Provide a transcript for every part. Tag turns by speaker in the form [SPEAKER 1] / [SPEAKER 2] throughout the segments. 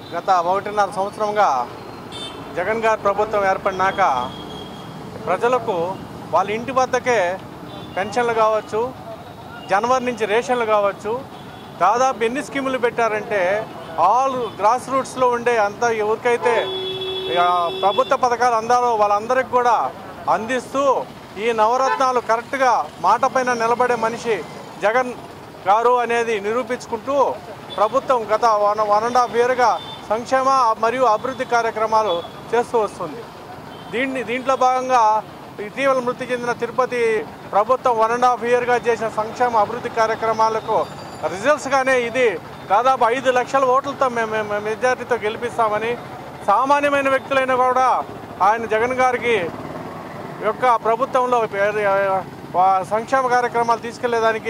[SPEAKER 1] గత ఒకటిన్నర సంవత్సరంగా జగన్ గారి ప్రభుత్వం ఏర్పడినాక ప్రజలకు వాళ్ళ ఇంటి వద్దకే పెన్షన్లు కావచ్చు జనవరి నుంచి రేషన్లు కావచ్చు దాదాపు ఎన్ని స్కీములు పెట్టారంటే ఆల్ గ్రాస్ రూట్స్లో ఉండే అంత ఎవరికైతే ఆ, ప్రభుత్వ పథకాలు అందాలో వాళ్ళందరికీ కూడా అందిస్తూ ఈ నవరత్నాలు కరెక్ట్గా మాట పైన నిలబడే మనిషి జగన్ గారు అనేది నిరూపించుకుంటూ ప్రభుత్వం గత వన్ వన్ అండ్ హాఫ్ ఇయర్గా సంక్షేమ మరియు అభివృద్ధి కార్యక్రమాలు చేస్తూ వస్తుంది దీన్ని దీంట్లో భాగంగా ఇటీవల మృతి చెందిన తిరుపతి ప్రభుత్వం వన్ అండ్ హాఫ్ ఇయర్గా చేసిన సంక్షేమ అభివృద్ధి కార్యక్రమాలకు రిజల్ట్స్గానే ఇది దాదాపు ఐదు లక్షల ఓట్లతో మేము మేము మెజార్టీతో గెలిపిస్తామని సామాన్యమైన వ్యక్తులైనా కూడా ఆయన జగన్ గారికి యొక్క ప్రభుత్వంలో పేరు- వా- సంక్షేమ కార్యక్రమాలు తీసుకెళ్లేదానికి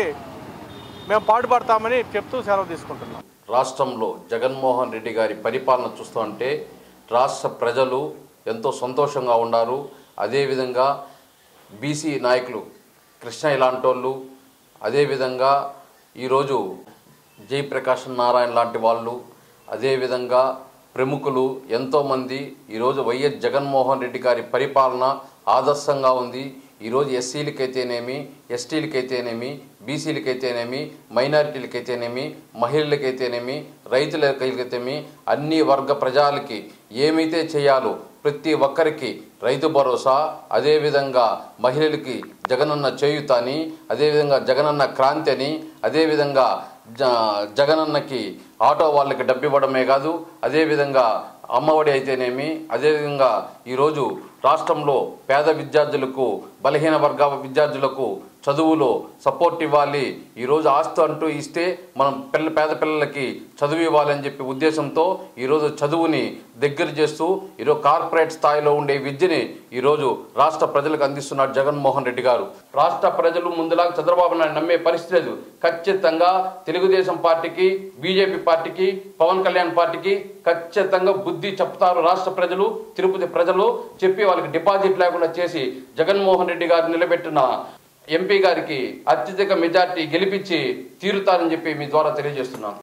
[SPEAKER 1] మేము పాటుపడతామని చెప్తూ సెలవు తీసుకుంటున్నాం
[SPEAKER 2] రాష్ట్రంలో జగన్మోహన్ రెడ్డి గారి పరిపాలన చూస్తూ ఉంటే రాష్ట్ర ప్రజలు ఎంతో సంతోషంగా ఉన్నారు అదేవిధంగా బీసీ నాయకులు కృష్ణ ఇలాంటి వాళ్ళు అదేవిధంగా ఈరోజు జయప్రకాష్ నారాయణ లాంటి వాళ్ళు అదేవిధంగా ప్రముఖులు ఎంతోమంది ఈరోజు వైఎస్ జగన్మోహన్ రెడ్డి గారి పరిపాలన ఆదర్శంగా ఉంది ఈరోజు ఎస్సీలకైతేనేమి ఎస్టీలకైతేనేమి బీసీలకైతేనేమి మైనారిటీలకైతేనేమి మహిళలకైతేనేమి రైతులకైతేనేమి అన్ని వర్గ ప్రజలకి ఏమైతే చేయాలో ప్రతి ఒక్కరికి రైతు భరోసా అదేవిధంగా మహిళలకి జగనన్న చేయుత అని అదేవిధంగా జగనన్న క్రాంతి అని అదేవిధంగా జ జగనన్నకి ఆటో వాళ్ళకి డబ్బు ఇవ్వడమే కాదు అదేవిధంగా అమ్మఒడి అయితేనేమి అదేవిధంగా ఈరోజు రాష్ట్రంలో పేద విద్యార్థులకు బలహీన వర్గ విద్యార్థులకు చదువులో సపోర్ట్ ఇవ్వాలి ఈరోజు ఆస్తి అంటూ ఇస్తే మనం పిల్ల పేద పిల్లలకి చదువు ఇవ్వాలని చెప్పి ఉద్దేశంతో ఈరోజు చదువుని దగ్గర చేస్తూ ఈరోజు కార్పొరేట్ స్థాయిలో ఉండే విద్యని ఈరోజు రాష్ట్ర ప్రజలకు అందిస్తున్నాడు జగన్మోహన్ రెడ్డి గారు రాష్ట్ర ప్రజలు ముందులాగా చంద్రబాబు నాయుడు నమ్మే పరిస్థితి లేదు ఖచ్చితంగా తెలుగుదేశం పార్టీకి బీజేపీ పార్టీకి పవన్ కళ్యాణ్ పార్టీకి ఖచ్చితంగా బుద్ధి చెప్తారు రాష్ట్ర ప్రజలు తిరుపతి ప్రజలు చెప్పి వాళ్ళకి డిపాజిట్ లేకుండా చేసి జగన్మోహన్ రెడ్డి గారు నిలబెట్టిన ఎంపీ గారికి అత్యధిక మెజార్టీ గెలిపించి తీరుతారని చెప్పి మీ ద్వారా తెలియజేస్తున్నాను